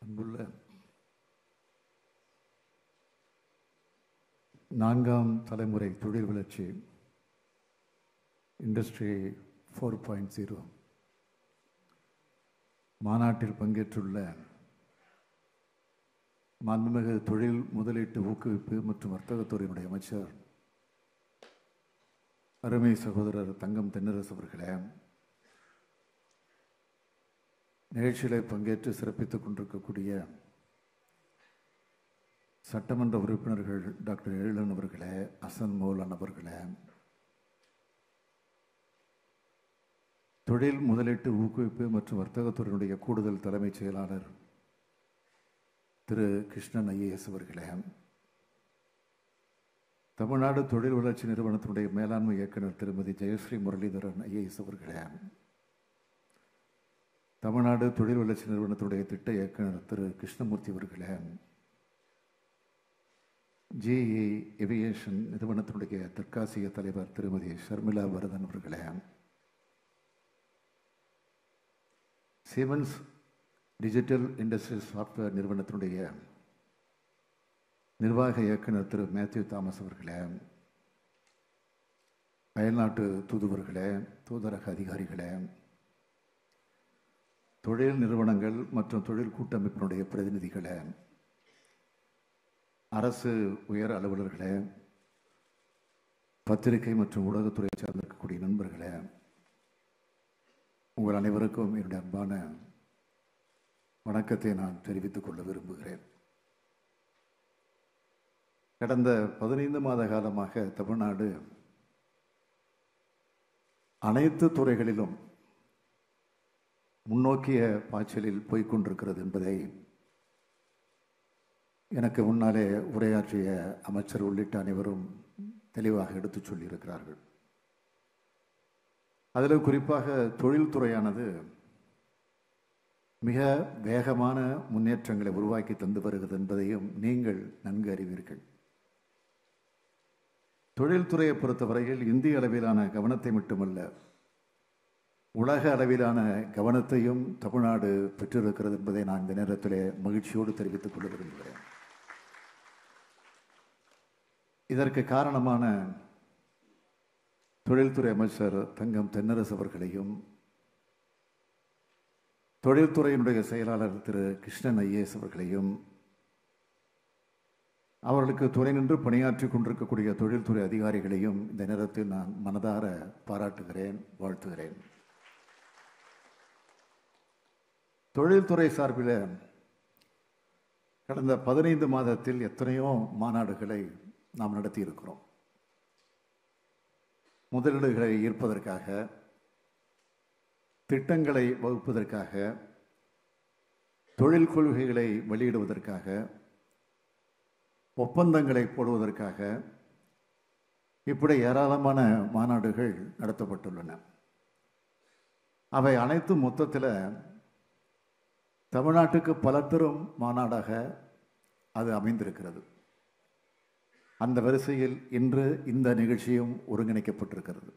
அன்புள்ள நான்காம் தலைமுறை தொழில் வளர்ச்சி இண்டஸ்ட்ரி ஃபோர் பாயிண்ட் ஜீரோ மாநாட்டில் பங்கேற்றுள்ள மாண்புமிகு தொழில் முதலீட்டு ஊக்குவிப்பு மற்றும் வர்த்தகத்துறையினுடைய அமைச்சர் அருமை சகோதரர் தங்கம் தென்னரசு அவர்களே நிகழ்ச்சியிலே பங்கேற்று சிறப்பித்துக் கொண்டிருக்கக்கூடிய சட்டமன்ற உறுப்பினர்கள் டாக்டர் எழிலன் அவர்களே அசன் மோலன் அவர்களே தொழில் முதலீட்டு ஊக்குவிப்பு மற்றும் வர்த்தகத்துறையினுடைய கூடுதல் தலைமைச் செயலாளர் திரு கிருஷ்ணன் ஐஏஎஸ் அவர்களே தமிழ்நாடு தொழில் வளர்ச்சி நிறுவனத்தினுடைய மேலாண்மை இயக்குனர் திருமதி ஜெயஸ்ரீ முரளிதரன் ஐஏஎஸ் அவர்களே தமிழ்நாடு தொழில் வளர்ச்சி நிறுவனத்துடைய திட்ட இயக்குனர் திரு கிருஷ்ணமூர்த்தி அவர்களே ஜிஇ ஏவியேஷன் நிறுவனத்தினுடைய தெற்காசிய தலைவர் திருமதி ஷர்மிளா வரதன் அவர்களே சிவன்ஸ் டிஜிட்டல் இண்டஸ்ட்ரியல் சாஃப்ட்வேர் நிறுவனத்தினுடைய நிர்வாக இயக்குனர் திரு மேத்யூ தாமஸ் அவர்களே அயல்நாட்டு தூதுவர்களே தூதரக அதிகாரிகளே தொழில் நிறுவனங்கள் மற்றும் தொழில் கூட்டமைப்பினுடைய பிரதிநிதிகளே அரசு உயர் அலுவலர்களே பத்திரிகை மற்றும் ஊடகத்துறை சார்ந்திருக்கக்கூடிய நண்பர்களே உங்கள் அனைவருக்கும் என்னுடைய அன்பான வணக்கத்தை நான் தெரிவித்துக் கொள்ள விரும்புகிறேன் கடந்த பதினைந்து மாத காலமாக தமிழ்நாடு அனைத்து துறைகளிலும் முன்னோக்கிய பாய்ச்சலில் போய்கொண்டிருக்கிறது என்பதை எனக்கு முன்னாலே உரையாற்றிய அமைச்சர் உள்ளிட்ட அனைவரும் தெளிவாக எடுத்துச் சொல்லியிருக்கிறார்கள் அதில் குறிப்பாக தொழில்துறையானது மிக வேகமான முன்னேற்றங்களை உருவாக்கி தந்து வருகிறது என்பதையும் நீங்கள் நன்கு அறிவீர்கள் தொழில்துறையை பொறுத்தவரையில் இந்திய அளவிலான கவனத்தை மட்டுமல்ல உலக அளவிலான கவனத்தையும் தமிழ்நாடு பெற்றிருக்கிறது என்பதை நான் இந்த நேரத்திலே மகிழ்ச்சியோடு தெரிவித்துக் கொள்ள விரும்புகிறேன் இதற்கு காரணமான தொழில்துறை அமைச்சர் தங்கம் தென்னரசு அவர்களையும் தொழில்துறையினுடைய செயலாளர் திரு கிருஷ்ணன் ஐஏஎஸ் அவர்களையும் அவர்களுக்கு துணை நின்று பணியாற்றி கொண்டிருக்கக்கூடிய தொழில்துறை அதிகாரிகளையும் இந்த நேரத்தில் நான் மனதார பாராட்டுகிறேன் வாழ்த்துகிறேன் தொழில்துறை சார்பில் கடந்த பதினைந்து மாதத்தில் எத்தனையோ மாநாடுகளை நாம் நடத்தி இருக்கிறோம் முதலீடுகளை ஈர்ப்பதற்காக திட்டங்களை வகுப்பதற்காக தொழில் கொள்கைகளை வெளியிடுவதற்காக ஒப்பந்தங்களை போடுவதற்காக இப்படி ஏராளமான மாநாடுகள் நடத்தப்பட்டுள்ளன அவை அனைத்தும் மொத்தத்தில் தமிழ்நாட்டுக்கு பல தரும் மாநாடாக அது அமைந்திருக்கிறது அந்த வரிசையில் இன்று இந்த நிகழ்ச்சியும் ஒருங்கிணைக்கப்பட்டிருக்கிறது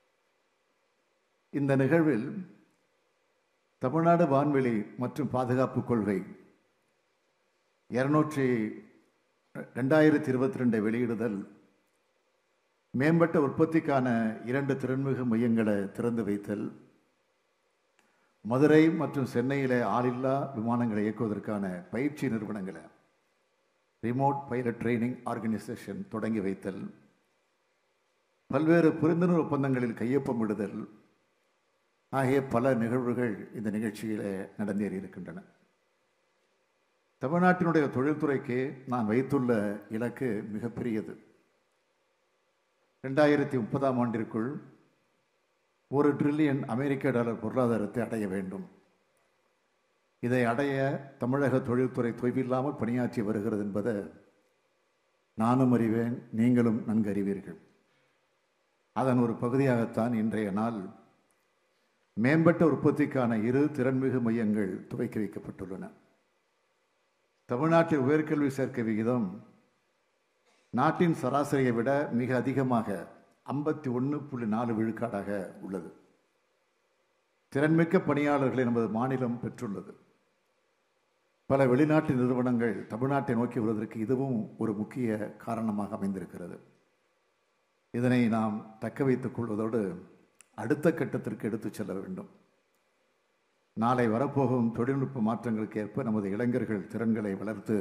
இந்த நிகழ்வில் தமிழ்நாடு வான்வெளி மற்றும் பாதுகாப்பு கொள்கை இருநூற்றி ரெண்டாயிரத்தி இருபத்தி ரெண்டை வெளியிடுதல் மேம்பட்ட உற்பத்திக்கான இரண்டு திறன்மிகு மையங்களை திறந்து வைத்தல் மதுரை மற்றும் சென்னையில் ஆளில்லா விமானங்களை இயக்குவதற்கான பயிற்சி நிறுவனங்களை ரிமோட் பைலட் ட்ரைனிங் ஆர்கனைசேஷன் தொடங்கி வைத்தல் பல்வேறு புரிந்துணர்வு ஒப்பந்தங்களில் கையொப்பமிடுதல் ஆகிய பல நிகழ்வுகள் இந்த நிகழ்ச்சியில் நடந்தேறி இருக்கின்றன தமிழ்நாட்டினுடைய தொழில்துறைக்கு நான் வைத்துள்ள இலக்கு மிகப்பெரியது ரெண்டாயிரத்தி முப்பதாம் ஆண்டிற்குள் ஒரு ட்ரில்லியன் அமெரிக்க டாலர் பொருளாதாரத்தை அடைய வேண்டும் இதை அடைய தமிழக தொழில்துறை தொய்வில்லாமல் பணியாற்றி வருகிறது என்பதை நானும் அறிவேன் நீங்களும் நன்கு அறிவீர்கள் அதன் ஒரு பகுதியாகத்தான் இன்றைய நாள் மேம்பட்ட உற்பத்திக்கான இரு திறன்மிகு மையங்கள் துவக்கி வைக்கப்பட்டுள்ளன தமிழ்நாட்டில் உயர்கல்வி சேர்க்கை விகிதம் நாட்டின் சராசரியை விட மிக அதிகமாக ஐம்பத்தி ஒன்று புள்ளி நாலு விழுக்காடாக உள்ளது திறன்மிக்க பணியாளர்களை நமது மாநிலம் பெற்றுள்ளது பல வெளிநாட்டு நிறுவனங்கள் தமிழ்நாட்டை நோக்கி வருவதற்கு இதுவும் ஒரு முக்கிய காரணமாக அமைந்திருக்கிறது இதனை நாம் தக்க வைத்துக் கொள்வதோடு அடுத்த கட்டத்திற்கு எடுத்துச் செல்ல வேண்டும் நாளை வரப்போகும் தொழில்நுட்ப மாற்றங்களுக்கு ஏற்ப நமது இளைஞர்கள் திறன்களை வளர்த்து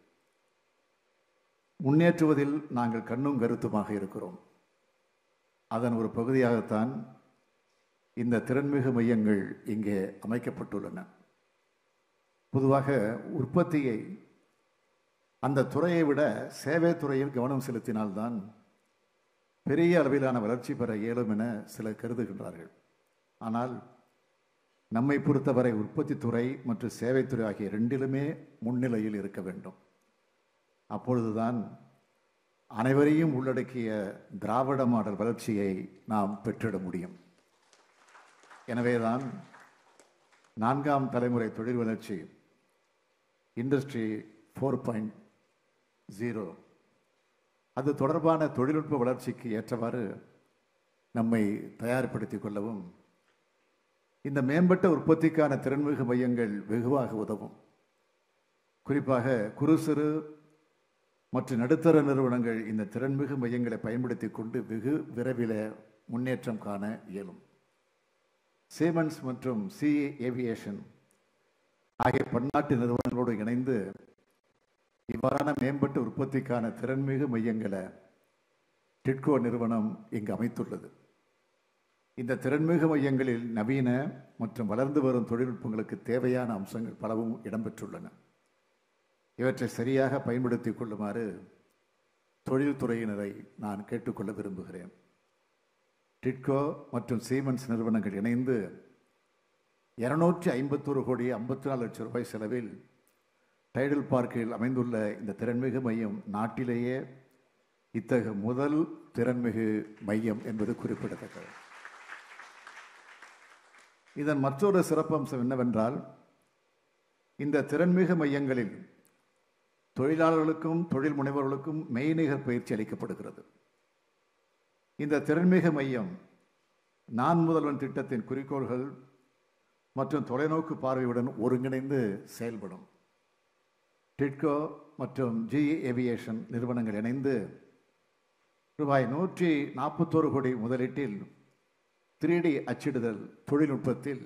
முன்னேற்றுவதில் நாங்கள் கண்ணும் கருத்துமாக இருக்கிறோம் அதன் ஒரு பகுதியாகத்தான் இந்த திறன்மிகு மையங்கள் இங்கே அமைக்கப்பட்டுள்ளன பொதுவாக உற்பத்தியை அந்த துறையை விட சேவை துறையில் கவனம் செலுத்தினால்தான் பெரிய அளவிலான வளர்ச்சி பெற இயலும் என சிலர் கருதுகின்றார்கள் ஆனால் நம்மை பொறுத்தவரை உற்பத்தி துறை மற்றும் சேவைத்துறை ஆகிய ரெண்டிலுமே முன்னிலையில் இருக்க வேண்டும் அப்பொழுதுதான் அனைவரையும் உள்ளடக்கிய திராவிட மாடல் வளர்ச்சியை நாம் பெற்றிட முடியும் எனவேதான் நான்காம் தலைமுறை தொழில் வளர்ச்சி இண்டஸ்ட்ரி ஃபோர் பாயிண்ட் ஜீரோ அது தொடர்பான தொழில்நுட்ப வளர்ச்சிக்கு ஏற்றவாறு நம்மை தயார்படுத்திக் கொள்ளவும் இந்த மேம்பட்ட உற்பத்திக்கான திறன்மிகு மையங்கள் வெகுவாக உதவும் குறிப்பாக குறு சிறு மற்றும் நடுத்தர நிறுவனங்கள் இந்த திறன்மிகு மையங்களை பயன்படுத்தி கொண்டு வெகு விரைவில் முன்னேற்றம் காண இயலும் சீமன்ஸ் மற்றும் சி ஏவியேஷன் ஆகிய பன்னாட்டு நிறுவனங்களோடு இணைந்து இவ்வாறான மேம்பட்ட உற்பத்திக்கான திறன்மிகு மையங்களை டிட்கோ நிறுவனம் இங்கு அமைத்துள்ளது இந்த திறன்மிகு மையங்களில் நவீன மற்றும் வளர்ந்து வரும் தொழில்நுட்பங்களுக்கு தேவையான அம்சங்கள் பலவும் இடம்பெற்றுள்ளன இவற்றை சரியாக பயன்படுத்திக் கொள்ளுமாறு தொழில்துறையினரை நான் கேட்டுக்கொள்ள விரும்புகிறேன் டிட்கோ மற்றும் சீமன்ஸ் நிறுவனங்கள் இணைந்து இருநூற்றி ஐம்பத்தொரு கோடி ஐம்பத்தி நாலு லட்சம் ரூபாய் செலவில் டைடல் பார்க்கில் அமைந்துள்ள இந்த திறன்மிகு மையம் நாட்டிலேயே இத்தகைய முதல் திறன்மிகு மையம் என்பது குறிப்பிடத்தக்கது இதன் மற்றொரு சிறப்பம்சம் என்னவென்றால் இந்த திறன்மிகு மையங்களில் தொழிலாளர்களுக்கும் தொழில் முனைவர்களுக்கும் மெய்நிகர் பயிற்சி அளிக்கப்படுகிறது இந்த திறன்மிகு மையம் நான் முதல்வன் திட்டத்தின் குறிக்கோள்கள் மற்றும் தொலைநோக்கு பார்வையுடன் ஒருங்கிணைந்து செயல்படும் டிட்கோ மற்றும் ஜி ஏவியேஷன் நிறுவனங்கள் இணைந்து ரூபாய் நூற்றி நாற்பத்தோரு கோடி முதலீட்டில் த்ரீ டி அச்சிடுதல் தொழில்நுட்பத்தில்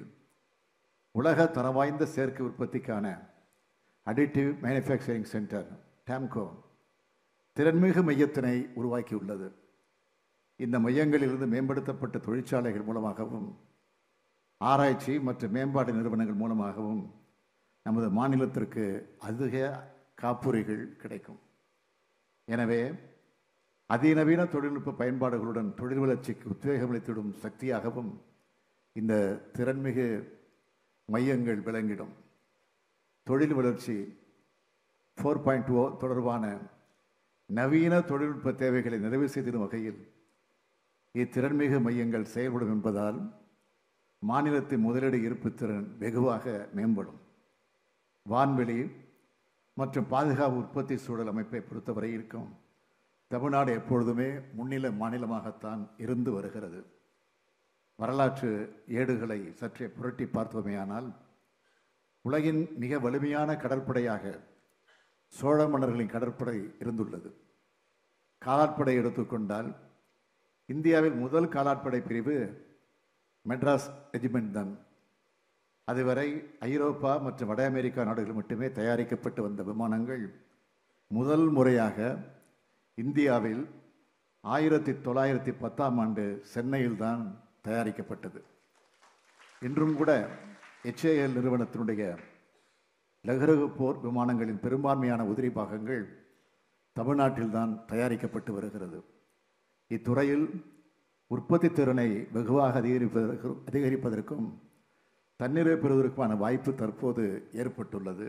உலக தரவாய்ந்த சேர்க்கை உற்பத்திக்கான அடிட்டிவ் மேனுஃபேக்சரிங் சென்டர் டேம்கோ திறன்மிகு மையத்தினை உருவாக்கியுள்ளது இந்த மையங்களிலிருந்து மேம்படுத்தப்பட்ட தொழிற்சாலைகள் மூலமாகவும் ஆராய்ச்சி மற்றும் மேம்பாட்டு நிறுவனங்கள் மூலமாகவும் நமது மாநிலத்திற்கு அதிக காப்புரிகள் கிடைக்கும் எனவே அதிநவீன தொழில்நுட்ப பயன்பாடுகளுடன் தொழில் வளர்ச்சிக்கு உத்வேகமளித்திடும் சக்தியாகவும் இந்த திறன்மிகு மையங்கள் விளங்கிடும் தொழில் வளர்ச்சி ஃபோர் பாயிண்ட் ஓ தொடர்பான நவீன தொழில்நுட்ப தேவைகளை நிறைவு செய்திடும் வகையில் இத்திறன்மிகு மையங்கள் செயல்படும் என்பதால் மாநிலத்தின் முதலீடு இருப்பு திறன் வெகுவாக மேம்படும் வான்வெளி மற்றும் பாதுகாப்பு உற்பத்தி சூழல் அமைப்பை பொறுத்தவரை இருக்கும் தமிழ்நாடு எப்பொழுதுமே முன்னில மாநிலமாகத்தான் இருந்து வருகிறது வரலாற்று ஏடுகளை சற்றே புரட்டி பார்த்தோமேயானால் உலகின் மிக வலிமையான கடற்படையாக சோழ மன்னர்களின் கடற்படை இருந்துள்ளது காலாட்படை எடுத்துக்கொண்டால் இந்தியாவில் முதல் காலாட்படை பிரிவு மெட்ராஸ் ரெஜிமெண்ட் தான் அதுவரை ஐரோப்பா மற்றும் வட அமெரிக்கா நாடுகளில் மட்டுமே தயாரிக்கப்பட்டு வந்த விமானங்கள் முதல் முறையாக இந்தியாவில் ஆயிரத்தி தொள்ளாயிரத்தி பத்தாம் ஆண்டு சென்னையில் தான் தயாரிக்கப்பட்டது இன்றும் கூட எச்ஏஎல் நிறுவனத்தினுடைய லகுரகு போர் விமானங்களின் பெரும்பான்மையான உதிரி பாகங்கள் தமிழ்நாட்டில் தான் தயாரிக்கப்பட்டு வருகிறது இத்துறையில் உற்பத்தி திறனை வெகுவாக அதிகரிப்பதற்கு அதிகரிப்பதற்கும் தன்னிறை பெறுவதற்கான வாய்ப்பு தற்போது ஏற்பட்டுள்ளது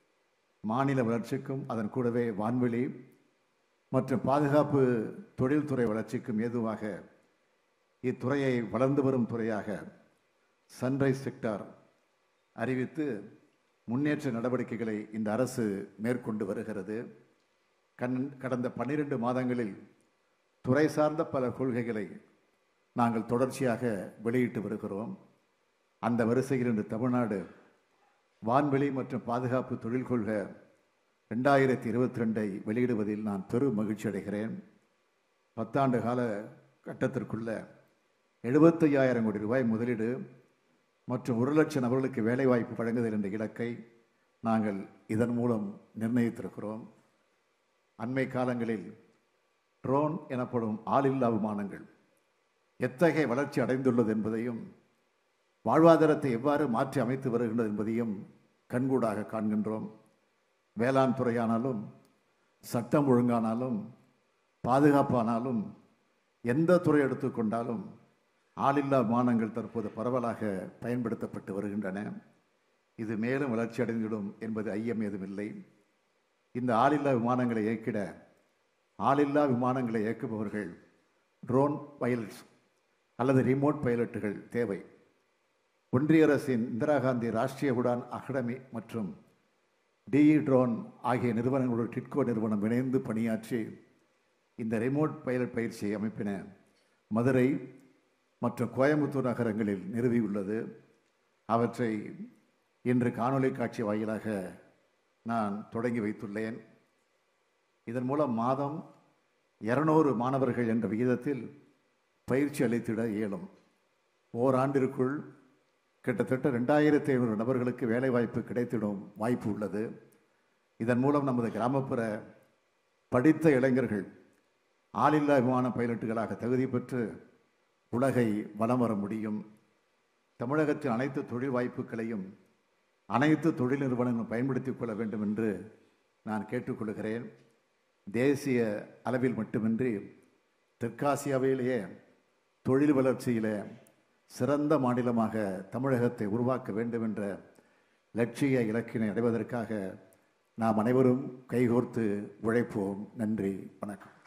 மாநில வளர்ச்சிக்கும் அதன் கூடவே வான்வெளி மற்றும் பாதுகாப்பு தொழில்துறை வளர்ச்சிக்கும் ஏதுவாக இத்துறையை வளர்ந்து வரும் துறையாக சன்ரைஸ் செக்டார் அறிவித்து முன்னேற்ற நடவடிக்கைகளை இந்த அரசு மேற்கொண்டு வருகிறது கண் கடந்த பன்னிரண்டு மாதங்களில் துறை சார்ந்த பல கொள்கைகளை நாங்கள் தொடர்ச்சியாக வெளியிட்டு வருகிறோம் அந்த வரிசையில் இன்று தமிழ்நாடு வான்வெளி மற்றும் பாதுகாப்பு தொழில் கொள்கை ரெண்டாயிரத்தி இருபத்தி ரெண்டை வெளியிடுவதில் நான் பெரும் மகிழ்ச்சி அடைகிறேன் பத்தாண்டு கால கட்டத்திற்குள்ள எழுபத்தையாயிரம் கோடி ரூபாய் முதலீடு மற்றும் ஒரு லட்சம் நபர்களுக்கு வேலைவாய்ப்பு வழங்குதல் என்ற இலக்கை நாங்கள் இதன் மூலம் நிர்ணயித்திருக்கிறோம் அண்மை காலங்களில் ட்ரோன் எனப்படும் ஆளில்லா விமானங்கள் எத்தகைய வளர்ச்சி அடைந்துள்ளது என்பதையும் வாழ்வாதாரத்தை எவ்வாறு மாற்றி அமைத்து வருகின்றது என்பதையும் கண்கூடாக காண்கின்றோம் வேளாண் துறையானாலும் சட்டம் ஒழுங்கானாலும் பாதுகாப்பானாலும் எந்த துறை எடுத்துக்கொண்டாலும் ஆளில்லா விமானங்கள் தற்போது பரவலாக பயன்படுத்தப்பட்டு வருகின்றன இது மேலும் வளர்ச்சி அடைந்துவிடும் என்பது ஐயம் ஏதுமில்லை இந்த ஆளில்லா விமானங்களை இயக்கிட ஆளில்லா விமானங்களை இயக்குபவர்கள் ட்ரோன் பைலட்ஸ் அல்லது ரிமோட் பைலட்டுகள் தேவை ஒன்றிய அரசின் இந்திரா காந்தி ராஷ்டிரிய உடான் அகாடமி மற்றும் டிஇ ட்ரோன் ஆகிய நிறுவனங்களோடு டிட்கோ நிறுவனம் இணைந்து பணியாற்றி இந்த ரிமோட் பைலட் பயிற்சி அமைப்பின மதுரை மற்றும் கோயம்புத்தூர் நகரங்களில் நிறுவியுள்ளது அவற்றை இன்று காணொளி காட்சி வாயிலாக நான் தொடங்கி வைத்துள்ளேன் இதன் மூலம் மாதம் இருநூறு மாணவர்கள் என்ற விகிதத்தில் பயிற்சி அளித்திட இயலும் ஓராண்டிற்குள் கிட்டத்தட்ட ரெண்டாயிரத்தி ஐநூறு நபர்களுக்கு வேலைவாய்ப்பு கிடைத்திடும் வாய்ப்பு உள்ளது இதன் மூலம் நமது கிராமப்புற படித்த இளைஞர்கள் ஆளில்லா விமான பைலட்டுகளாக தகுதி பெற்று உலகை வலம் வர முடியும் தமிழகத்தின் அனைத்து தொழில் வாய்ப்புகளையும் அனைத்து தொழில் நிறுவனங்களும் பயன்படுத்திக் கொள்ள வேண்டும் என்று நான் கேட்டுக்கொள்கிறேன் தேசிய அளவில் மட்டுமின்றி தெற்காசியாவிலேயே தொழில் வளர்ச்சியிலே சிறந்த மாநிலமாக தமிழகத்தை உருவாக்க வேண்டும் என்ற லட்சிய இலக்கினை அடைவதற்காக நாம் அனைவரும் கைகோர்த்து உழைப்போம் நன்றி வணக்கம்